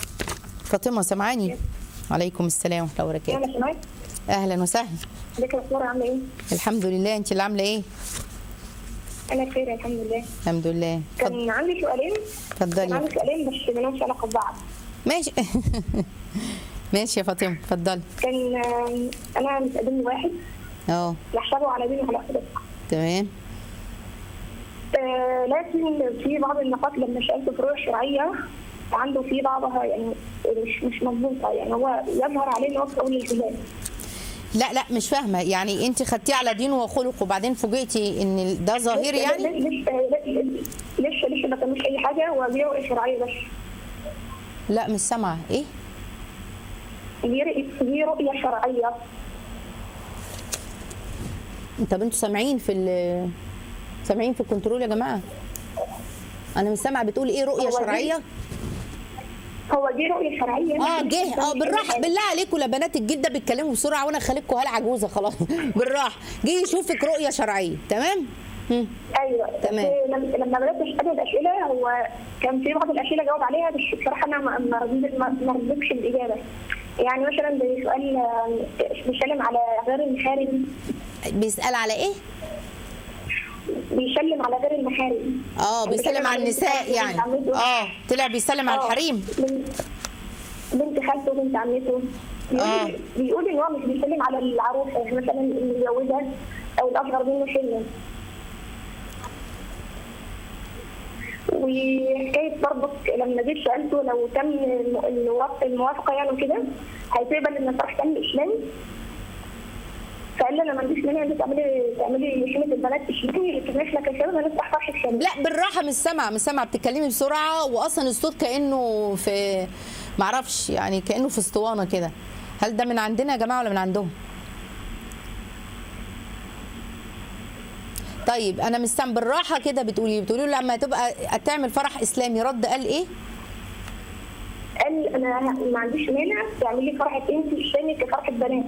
Speaker 1: فاطمه سامعاني عليكم السلام ورحمه الله وبركاته
Speaker 2: انا سمعت
Speaker 1: اهلا وسهلا
Speaker 2: ازيك يا دكتوره عامله ايه؟
Speaker 1: الحمد لله انت اللي عامله ايه
Speaker 2: انا بخير الحمد لله
Speaker 1: الحمد لله اتفضل-
Speaker 2: كان عندي سؤالين كان
Speaker 1: اتفضلي
Speaker 2: عندي سؤالين بس مالهمش علاقه ببعض
Speaker 1: ماشي ماشي يا فاطمه اتفضلي
Speaker 2: كان آم، انا متقدم لي واحد
Speaker 1: اه
Speaker 2: يحسبه على دين على صدق
Speaker 1: تمام
Speaker 2: آه، لكن في بعض النقاط لما سالته فروع شرعيه عنده في بعضها يعني مش مش مضبوطه يعني هو يظهر عليه ان هو في اول الجهاد
Speaker 1: لا لا مش فاهمه يعني انت خدتيه على دين وخلق وبعدين فوجئتي ان ده ظاهر يعني
Speaker 2: لسه لسه لسه لسه ما تمش اي حاجه هو دي رؤيه شرعيه بس
Speaker 1: لا مش سامعه ايه
Speaker 2: دي رؤية- دي رؤيه شرعيه
Speaker 1: طب انتوا سامعين في ال سامعين في الكنترول يا جماعه انا مش سامعه بتقول ايه رؤيه
Speaker 2: هو دي-
Speaker 1: شرعيه
Speaker 2: هو دي رؤيه شرعيه
Speaker 1: اه
Speaker 2: لكن
Speaker 1: جه اه
Speaker 2: مش أي
Speaker 1: بالراحه
Speaker 2: حاجة.
Speaker 1: بالله عليكم لا بنات الجده بيتكلموا بسرعه وانا خليكم هلا عجوزه خلاص بالراحه جه يشوفك رؤيه شرعيه تمام مم.
Speaker 2: ايوه
Speaker 1: تمام.
Speaker 2: بس لما لما بدات اسال الاسئله هو كان في بعض الاسئله جاوب عليها بس بصراحه انا ما ما رضيت- ما- ما رضيتش بالاجابه يعني مثلا زي سؤال آم، بيسلم على غير المحارم
Speaker 1: بيسال على ايه
Speaker 2: بيسلم على غير المحارم
Speaker 1: اه بيسلم على النساء يعني اه طلع بيسلم على
Speaker 2: آه،
Speaker 1: الحريم
Speaker 2: بنت بنت خالته وبنت عمته بيقول,
Speaker 1: آه.
Speaker 2: بيقول ان هو مش بيسلم على العروسه يعني مثلا المتجوزه او الاصغر منه سنا وحكايه برضك لما جيت سالته لو تم الم- الوافق- الموافقه يعني وكده هيتقبل ان فرح تم اسلامي فقال لي انا ما عنديش مانع انك تعملي تعملي شيمه البنات اسلامي لكن احنا كشباب هنفتح فرح اسلامي
Speaker 1: لا بالراحه مش سامعه مش سامعه بتتكلمي بسرعه واصلا الصوت كانه في معرفش يعني كانه في اسطوانه كده هل ده من عندنا يا جماعه ولا من عندهم طيب انا مش سام بالراحه كده بتقولي بتقولي له لما تبقى تعمل فرح اسلامي رد قال ايه
Speaker 2: قال انا ما عنديش مانع تعملي فرحه انت اسلامي كفرحه بنات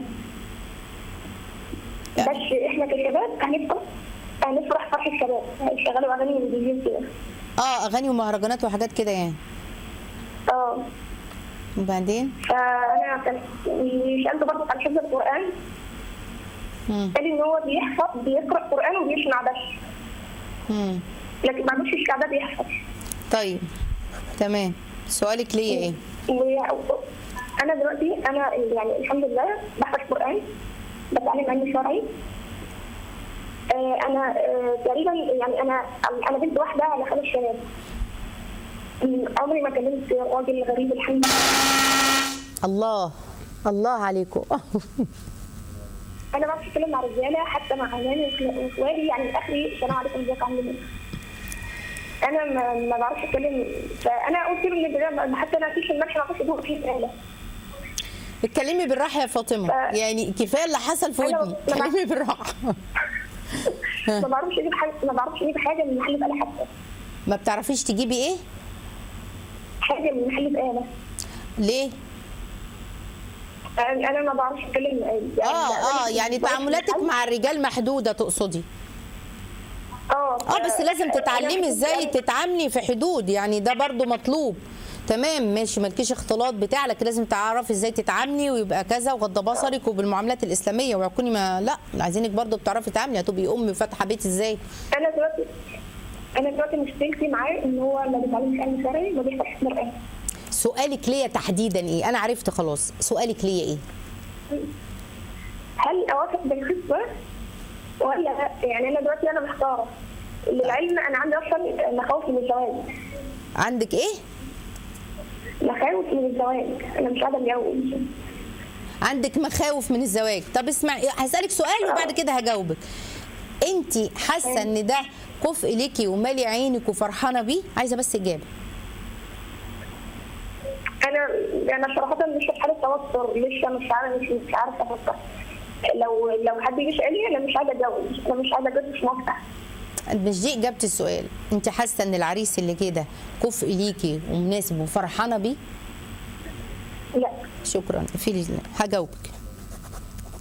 Speaker 2: بس احنا كشباب هنفرح هنفرح فرحه شباب هيشغلوا اغاني انجليزيه كده
Speaker 1: اه اغاني ومهرجانات وحاجات كده يعني
Speaker 2: اه
Speaker 1: وبعدين
Speaker 2: فانا كان سالته برضه عن حفظ القران
Speaker 1: مم.
Speaker 2: قال ان هو بيحفظ بيقرا قران وبيسمع بس
Speaker 1: مم.
Speaker 2: لكن ما عندوش استعداد يحفظ
Speaker 1: طيب تمام سؤالك ليا ايه
Speaker 2: و- انا دلوقتي انا يعني الحمد لله بحفظ قران بتعلم علم شرعي آه، انا آه، تقريبا يعني انا انا بنت واحده على خمس شباب م، عمري ما كلمت راجل غريب الحمد لله
Speaker 1: الله الله عليكم
Speaker 2: انا ما بعرفش اتكلم مع رجاله حتى مع عمامي واخوالي يعني اخري السلام عليكم ازيك عاملين ايه انا ما, ما بعرفش اتكلم فانا قلت له ان ده حتى انا فيش المشي ما بعرفش ادوق فيه رساله
Speaker 1: اتكلمي بالراحه يا فاطمه
Speaker 2: ف-
Speaker 1: يعني كفايه اللي حصل في
Speaker 2: أنا
Speaker 1: ودني
Speaker 2: ما-
Speaker 1: اتكلمي بالراحه
Speaker 2: ما بعرفش اجيب حاجه ما بعرفش اجيب حاجه من محل بقاله حتى
Speaker 1: ما بتعرفيش تجيبي ايه
Speaker 2: حاجه من محل بقاله
Speaker 1: ليه
Speaker 2: يعني انا ما بعرفش اتكلم يعني
Speaker 1: اه اه
Speaker 2: أنا
Speaker 1: يعني
Speaker 2: بروح
Speaker 1: تعاملاتك
Speaker 2: المحل-
Speaker 1: مع الرجال محدوده تقصدي
Speaker 2: اه
Speaker 1: اه بس لازم تتعلمي ازاي
Speaker 2: تت...
Speaker 1: تتعاملي في حدود يعني ده برضو مطلوب تمام ماشي مالكيش اختلاط بتاع لكن لازم تعرفي ازاي تتعاملي ويبقى كذا وغض بصرك وبالمعاملات الاسلاميه ويكوني ما لا عايزينك برضو بتعرفي تتعاملي هتبقي ام فاتحه بيت ازاي
Speaker 2: انا دلوقتي انا دلوقتي مشكلتي معاه ان هو ما بيتعلمش علم شرعي ما بيفتحش قران
Speaker 1: سؤالك ليا تحديدا ايه انا عرفت خلاص سؤالك ليا ايه
Speaker 2: هل اوافق بالخطبه ولا لا؟ يعني انا دلوقتي انا محتاره للعلم انا عندي اصلا مخاوف من الزواج
Speaker 1: عندك ايه
Speaker 2: مخاوف من الزواج انا مش قادره اتجوز
Speaker 1: عندك مخاوف من الزواج طب اسمعي هسألك سؤال وبعد كده هجاوبك انت حاسه ان ده كفء ليكي ومالي عينك وفرحانه بيه عايزه بس اجابه
Speaker 2: انا انا صراحه لسه في حاله توتر لسه مش عارفه مش, مش عارفه افكر لو لو حد يجي يسالني انا مش عايزه اتجوز انا مش عايزه اتجوز مش موافقه
Speaker 1: مش دي اجابه السؤال انت حاسه ان العريس اللي كده كفء ليكي ومناسب وفرحانه بيه
Speaker 2: لا
Speaker 1: شكرا في لله هجاوبك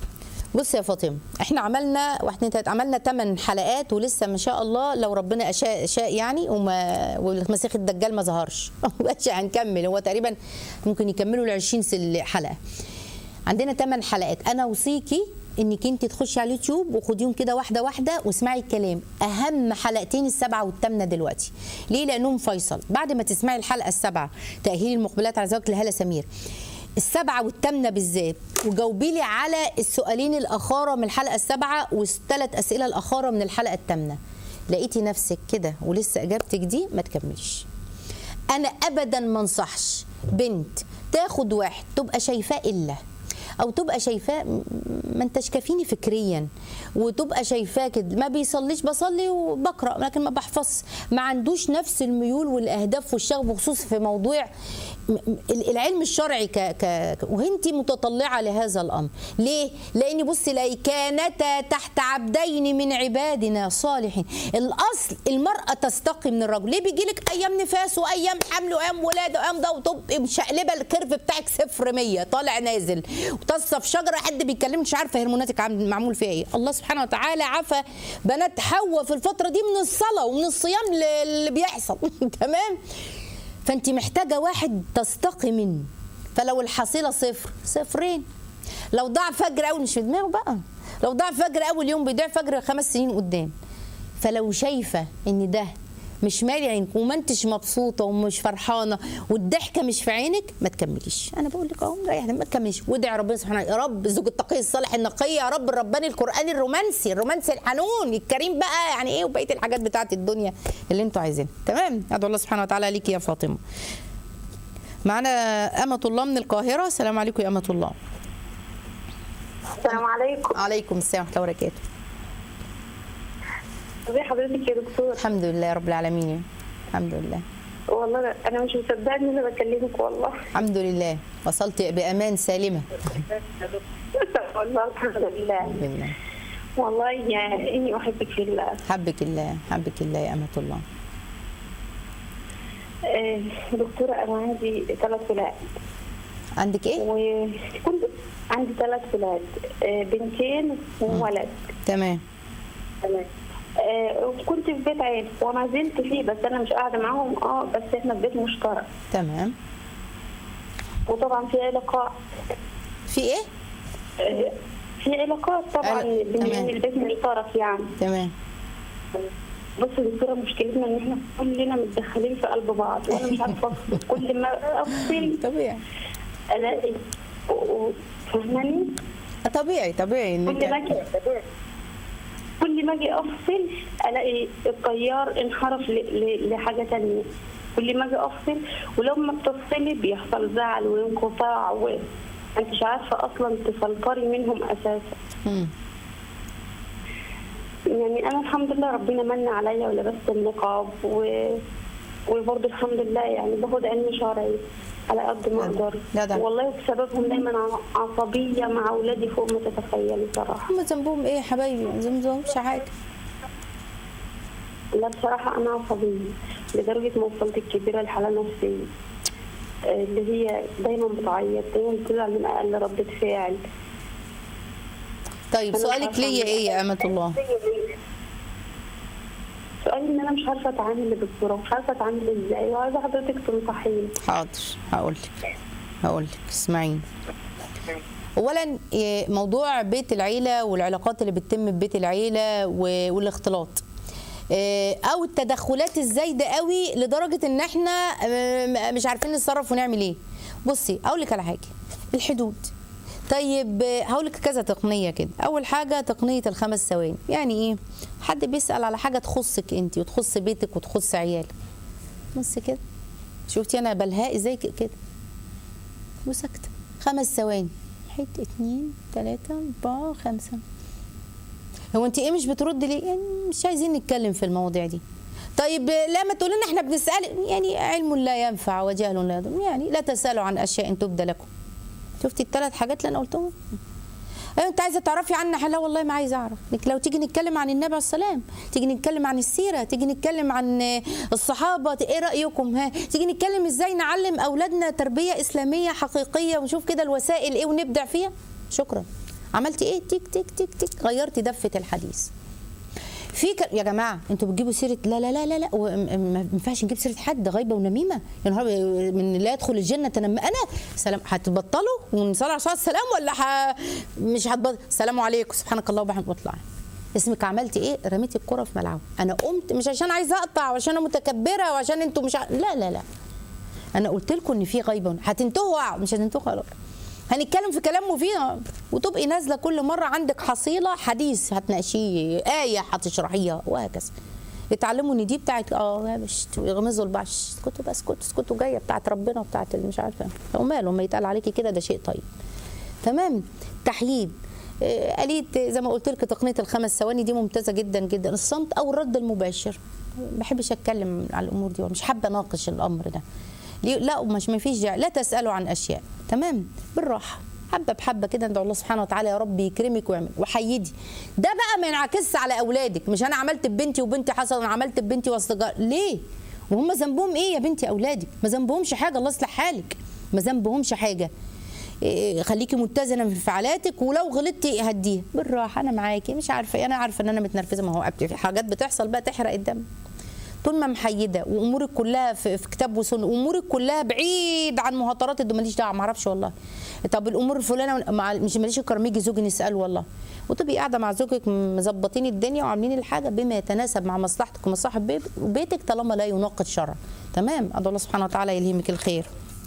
Speaker 1: بص يا فاطمه احنا عملنا واحد اتنين تلاته عملنا 8 حلقات ولسه ما شاء الله لو ربنا اشاء شاء يعني وما والمسيح الدجال ما ظهرش مش هنكمل هو تقريبا ممكن يكملوا ل 20 سل- حلقه عندنا 8 حلقات انا اوصيكي انك انت تخشي على اليوتيوب وخديهم كده واحده واحده واسمعي الكلام اهم حلقتين السبعه والثامنه دلوقتي ليه لانهم فيصل بعد ما تسمعي الحلقه السابعه تاهيل المقبلات على زواج لهاله سمير السبعه والثامنه بالذات وجاوبي لي على السؤالين الاخاره من الحلقه السابعه والثلاث اسئله الاخاره من الحلقه الثامنه لقيتي نفسك كده ولسه اجابتك دي ما تكمليش انا ابدا ما انصحش بنت تاخد واحد تبقى شايفاه الا او تبقى شايفاه م- ما انتش كافيني فكريا وتبقى شايفاه كده ما بيصليش بصلي وبقرا لكن ما بحفظش ما عندوش نفس الميول والاهداف والشغف بخصوص في موضوع م- م- العلم الشرعي ك ك وانت متطلعه لهذا الامر ليه لان بصي لا كانتا تحت عبدين من عبادنا صالحين الاصل المراه تستقي من الرجل ليه بيجي لك ايام نفاس وايام حمل وايام ولاده وايام ده وتبقي مشقلبه الكيرف بتاعك صفر 100 طالع نازل وتصف شجره حد بيتكلم مش عارفه هرموناتك عم- معمول فيها ايه الله سبحانه وتعالى عفى بنات حواء في الفتره دي من الصلاه ومن الصيام اللي بيحصل تمام فانت محتاجه واحد تستقي منه فلو الحصيله صفر صفرين لو ضاع فجر اول مش في دماغه بقى لو ضاع فجر اول يوم بيضيع فجر خمس سنين قدام فلو شايفه ان ده مش مالي عينك وما انتش مبسوطه ومش فرحانه والضحكه مش في عينك ما تكمليش انا بقول لك اهو مريح ما تكمليش وادعي ربنا سبحانه يا رب زوج التقي الصالح النقي يا رب الرباني القراني الرومانسي الرومانسي الحنون الكريم بقى يعني ايه وبقيه الحاجات بتاعت الدنيا اللي انتوا عايزينها تمام ادعو الله سبحانه وتعالى ليكي يا فاطمه معانا أمة الله من القاهرة السلام عليكم يا أمة الله
Speaker 2: السلام عليكم
Speaker 1: عليكم السلام ورحمة الله وبركاته
Speaker 2: ازي حضرتك يا دكتور
Speaker 1: الحمد لله رب العالمين الحمد لله
Speaker 2: والله انا مش مصدقه ان انا بكلمك والله
Speaker 1: الحمد لله وصلت بأمان سالمة
Speaker 2: والله الحمد لله
Speaker 1: الحمد لله
Speaker 2: والله يعني اني احبك في الله
Speaker 1: حبك الله حبك الله يا أمة الله
Speaker 2: آه، دكتورة انا عندي ثلاث ولاد
Speaker 1: عندك إيه؟
Speaker 2: وكنت عندي ثلاث ولاد آه، بنتين وولد
Speaker 1: تمام
Speaker 2: تمام آه، وكنت في بيت عيل وما زلت فيه بس انا مش قاعده معاهم اه بس احنا في بيت مشترك
Speaker 1: تمام
Speaker 2: وطبعا في علاقات
Speaker 1: في إيه؟
Speaker 2: آه، في علاقات طبعا
Speaker 1: عل-
Speaker 2: بين
Speaker 1: تمام.
Speaker 2: البيت مشترك يعني
Speaker 1: تمام
Speaker 2: بص يا دكتوره مشكلتنا ان احنا كلنا متدخلين في قلب بعض وانا مش عارفه أفصل. كل ما افصل
Speaker 1: طبيعي
Speaker 2: الاقي و- و- فاهماني
Speaker 1: طبيعي طبيعي
Speaker 2: كل ما
Speaker 1: إنك
Speaker 2: اجي كل ما اجي افصل الاقي التيار انحرف ل- ل- لحاجه تانية كل ما اجي افصل ولما بتفصلي بيحصل زعل وانقطاع و انت مش عارفه اصلا تفلتري منهم اساسا
Speaker 1: مم.
Speaker 2: يعني انا الحمد لله ربنا من عليا ولبست النقاب و... وبرضه الحمد لله يعني باخد علم شرعي على قد ما اقدر
Speaker 1: لا ده.
Speaker 2: والله بسببهم دايما ع- عصبيه مع اولادي فوق ما تتخيلي صراحه
Speaker 1: هم ذنبهم إيه يا حبايبي؟ ما ذنبهمش حاجة
Speaker 2: لا بصراحه انا عصبيه لدرجه ما وصلت الكبيره لحاله نفسيه آه، اللي هي دايما بتعيط دايما بتزعل من اقل ردة فعل
Speaker 1: طيب
Speaker 2: أنا مش
Speaker 1: سؤالك
Speaker 2: عارفة
Speaker 1: ليا
Speaker 2: أعمل
Speaker 1: إيه يا أمة الله؟
Speaker 2: سؤالي ان انا مش عارفه اتعامل يا دكتوره مش عارفه اتعامل ازاي وعايزه حضرتك تنصحيني
Speaker 1: حاضر هقول لك هقول لك اسمعيني اولا إيه، موضوع بيت العيله والعلاقات اللي بتتم في بيت العيله و- والاختلاط إيه، او التدخلات الزايده قوي لدرجه ان احنا آه، مش عارفين نتصرف ونعمل ايه بصي اقول لك على حاجه الحدود طيب آه، هقول لك كذا تقنيه كده اول حاجه تقنيه الخمس ثواني يعني ايه حد بيسال على حاجه تخصك انت وتخص بيتك وتخص عيالك بص كده شفتي انا بلهاء ازاي ك- كده وساكته خمس ثواني واحد اتنين تلاته اربعه خمسه هو انت ايه مش بترد ليه؟ يعني مش عايزين نتكلم في المواضيع دي. طيب لما تقول لنا احنا بنسال يعني علم لا ينفع وجهل لا يضر يعني لا تسالوا عن اشياء تبدى لكم. شفتي الثلاث حاجات اللي انا قلتهم؟ ايوه انت عايزه تعرفي عنا حاجه لا والله ما عايزه اعرف لك لو تيجي نتكلم عن النبي عليه السلام تيجي نتكلم عن السيره تيجي نتكلم عن الصحابه ايه رايكم ها تيجي نتكلم ازاي نعلم اولادنا تربيه اسلاميه حقيقيه ونشوف كده الوسائل ايه ونبدع فيها شكرا عملتي ايه تيك تيك تيك تيك غيرتي دفه الحديث في ك... يا جماعه انتوا بتجيبوا سيره لا لا لا لا لا و- م- م- ما ينفعش نجيب سيره حد غيبه ونميمه يا نهار أبيض، من لا يدخل الجنه نم انا سلام هتبطلوا ونصلي على صلاه السلام ولا ح... مش هتبطل السلام عليكم سبحانك الله وبحمدك واطلعي اسمك عملتي ايه رميتي الكره في ملعبه انا قمت مش عشان عايزه اقطع وعشان انا متكبره وعشان انتوا مش ع... لا لا لا انا قلت لكم ان في غيبه هتنتهوا مش هتنتهوا خلاص هنتكلم في كلام مفيد وتبقي نازله كل مره عندك حصيله حديث هتناقشيه ايه هتشرحيها وهكذا اتعلموا ان دي بتاعت اه مش يغمزوا لبعض شش، اسكتوا بقى اسكتوا اسكتوا جايه بتاعت ربنا وبتاعت اللي مش عارفه هو ماله ما يتقال عليكي كده ده شيء طيب تمام تحييد آه، آلية زي ما قلت لك تقنية الخمس ثواني دي ممتازة جدا جدا الصمت أو الرد المباشر ما بحبش أتكلم على الأمور دي مش حابة أناقش الأمر ده ليه؟ لا مش ما فيش داعي لا تسألوا عن أشياء تمام بالراحة حبة بحبة كده ندعو الله سبحانه وتعالى يا رب يكرمك ويعمل وحيدي ده بقى ما ينعكسش على أولادك مش أنا عملت ببنتي وبنتي حصل أنا عملت ببنتي وأصدقاء ليه؟ وهم ذنبهم إيه يا بنتي أولادك؟ ما ذنبهمش حاجة الله يصلح حالك ما ذنبهمش حاجة إيه، خليكي متزنه في انفعالاتك ولو غلطتي هديها بالراحه انا معاكي مش عارفه انا عارفه ان انا متنرفزه ما هو في حاجات بتحصل بقى تحرق الدم طول ما محيده وامورك كلها في, في كتاب وسنه وامورك كلها بعيد عن مهاترات الدنيا ماليش دعوه ما اعرفش والله طب الامور الفلانيه مع مش ماليش الكرم يجي زوجي نساله والله وتبقي قاعده مع زوجك مظبطين الدنيا وعاملين الحاجه بما يتناسب مع مصلحتك ومصلحه بيت- بيتك طالما لا يناقض شرع تمام ادعو الله سبحانه وتعالى يلهمك الخير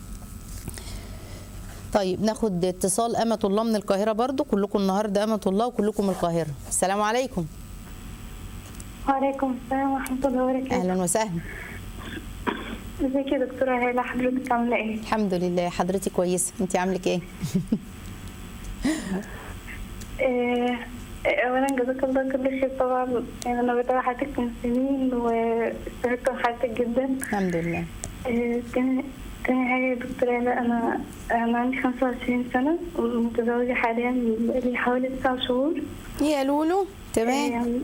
Speaker 1: طيب ناخد اتصال أمة الله من القاهرة برضو كلكم النهاردة أمة الله وكلكم من القاهرة السلام عليكم
Speaker 3: وعليكم السلام ورحمة الله وبركاته
Speaker 1: أهلا وسهلا
Speaker 3: ازيك يا دكتورة هالة حضرتك عاملة ايه؟
Speaker 1: الحمد لله حضرتك كويسة انت عاملك ايه
Speaker 3: آه، أولا جزاك الله كل خير طبعا يعني أنا بتابع حياتك من سنين واستفدت من حياتك جدا
Speaker 1: الحمد لله
Speaker 3: آه، تاني تاني حاجة يا دكتورة هالة أنا أنا عندي 25 سنة ومتزوجة حاليا بقالي حوالي تسع شهور
Speaker 1: يا لولو تمام
Speaker 3: يعني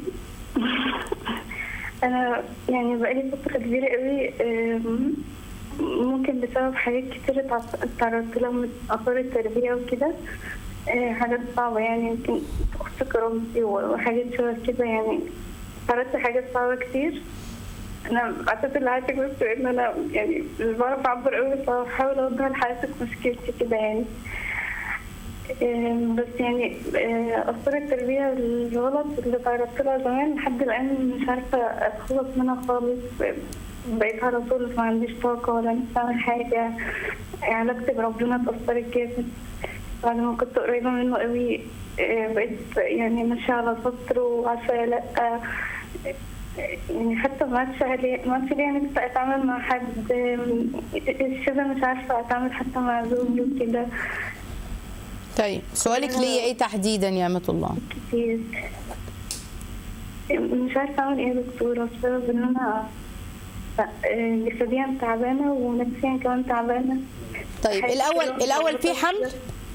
Speaker 3: انا يعني بقالي فتره كبيره قوي أم، ممكن بسبب حاجات كتير اتع- اتعرضت لها من اثار التربيه وكده أه، حاجات صعبه يعني يمكن تخص كرامتي وحاجات شبه كده يعني تعرضت لحاجات صعبه كتير انا بعتذر لحياتك بس ان انا يعني مش بعرف اعبر قوي بس بحاول اوضح لحياتك مشكلتي كده يعني آم، بس يعني آه، أثر التربية الغلط اللي تعرضت لها زمان لحد الآن مش عارفة أتخلص منها خالص بقيت على طول ما عنديش طاقة ولا نفسي أعمل حاجة علاقتي بربنا اتأثرت جامد بعد ما كنت قريبة منه قوي آه، بقيت يعني ماشية على سطر وعارفة لأ آه، يعني حتى ما عادش علي- ما عادش ليا نفسي أتعامل مع حد آم، الشبه مش عارفة أتعامل حتى مع زوجي وكده
Speaker 1: طيب سؤالك ليا ايه تحديدا يا أمة الله
Speaker 3: كتير مش عارفة أعمل إيه يا دكتورة بسبب إن أنا آه، جسديا تعبانة ونفسيا كمان تعبانة
Speaker 1: طيب
Speaker 3: حاسة
Speaker 1: الأول
Speaker 3: كده
Speaker 1: الأول في
Speaker 3: مش-
Speaker 1: حمل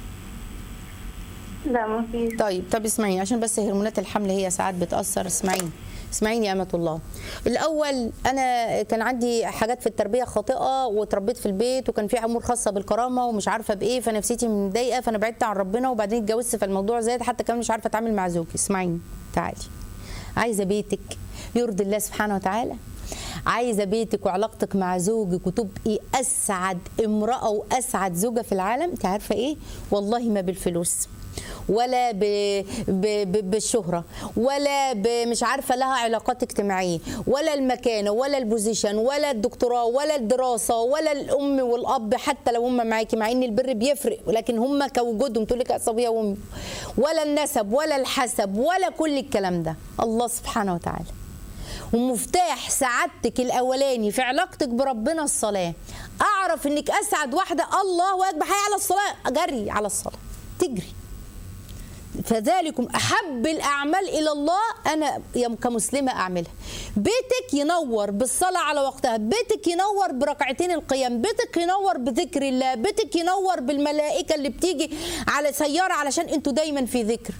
Speaker 3: لا ما فيش
Speaker 1: طيب طب اسمعيني عشان بس هرمونات الحمل هي ساعات بتأثر اسمعيني اسمعيني يا أمة الله الأول أنا كان عندي حاجات في التربية خاطئة واتربيت في البيت وكان في أمور خاصة بالكرامة ومش عارفة بإيه فنفسيتي متضايقة فأنا بعدت عن ربنا وبعدين اتجوزت فالموضوع زاد حتى كمان مش عارفة أتعامل مع زوجي اسمعيني تعالي عايزة بيتك يرضي الله سبحانه وتعالى عايزة بيتك وعلاقتك مع زوجك وتبقي أسعد امرأة وأسعد زوجة في العالم انت عارفة إيه والله ما بالفلوس ولا ب... ب... ب... بالشهرة ولا ب... مش عارفة لها علاقات اجتماعية ولا المكانة ولا البوزيشن ولا الدكتوراه ولا الدراسة ولا الأم والأب حتى لو هم معاكي مع إن البر بيفرق ولكن هم كوجودهم تقول لك أصابية وأمي ولا النسب ولا الحسب ولا كل الكلام ده الله سبحانه وتعالى ومفتاح سعادتك الاولاني في علاقتك بربنا الصلاه اعرف انك اسعد واحده الله اكبر حي على الصلاه جري على الصلاه تجري فذلكم احب الاعمال الى الله انا يا- كمسلمه اعملها بيتك ينور بالصلاه على وقتها بيتك ينور بركعتين القيام بيتك ينور بذكر الله بيتك ينور بالملائكه اللي بتيجي على سياره علشان انتوا دايما في ذكر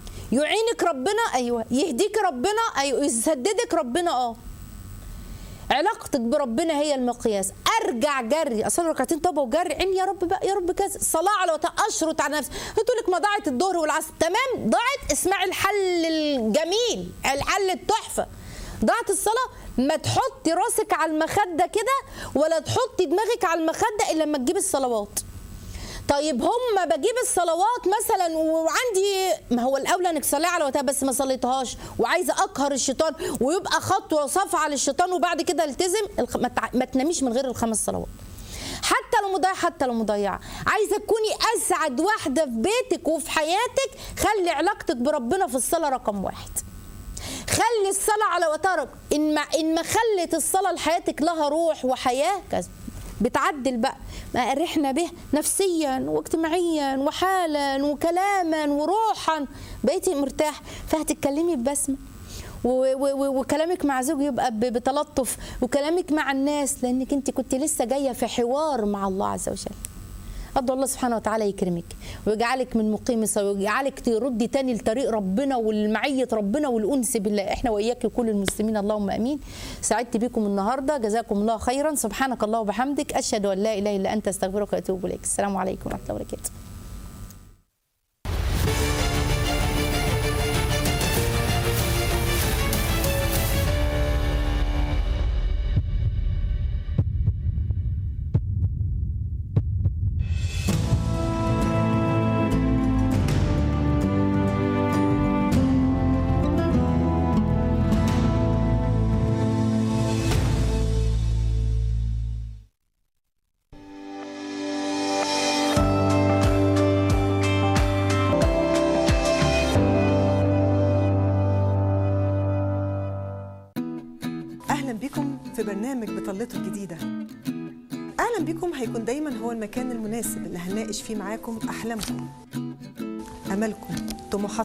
Speaker 1: يعينك ربنا ايوه يهديك ربنا ايوه يسددك ربنا اه علاقتك بربنا هي المقياس ارجع جري اصلي ركعتين طب وجري عين يا رب بقى يا رب كذا صلاه على وقتها اشرط على نفسي تقول لك ما ضاعت الظهر والعصر تمام ضاعت اسمعي الحل الجميل الحل التحفه ضاعت الصلاه ما تحطي راسك على المخده كده ولا تحطي دماغك على المخده الا لما تجيبي الصلوات طيب هم بجيب الصلوات مثلا وعندي ما هو الاولى انك تصلي على وقتها بس ما صليتهاش وعايزه اقهر الشيطان ويبقى خطوه صفعه للشيطان وبعد كده التزم الخ- ما تع- ما تناميش من غير الخمس صلوات حتى لو مضيعه حتى لو مضيعه عايزه تكوني اسعد واحده في بيتك وفي حياتك خلي علاقتك بربنا في الصلاه رقم واحد خلي الصلاة على وقتها رق- إن ما إن ما خلت الصلاة لحياتك لها روح وحياة كذا بتعدل بقى ما أرحنا به نفسيا واجتماعيا وحالا وكلاما وروحا بقيتي مرتاح فهتتكلمي ببسمة و- و- و- وكلامك مع زوج يبقى ب- بتلطف وكلامك مع الناس لانك انت كنت لسه جايه في حوار مع الله عز وجل أدعو الله سبحانه وتعالى يكرمك ويجعلك من مقيم الصلاة ويجعلك تردي تاني لطريق ربنا والمعية ربنا والأنس بالله احنا وإياك كل المسلمين اللهم أمين سعدت بكم النهاردة جزاكم الله خيرا سبحانك الله وبحمدك أشهد أن لا إله إلا أنت أستغفرك وأتوب إليك السلام عليكم ورحمة الله وبركاته
Speaker 4: اهلا بكم في برنامج بطلته الجديده اهلا بكم هيكون دايما هو المكان المناسب اللي هنناقش فيه معاكم احلامكم امالكم طموحاتكم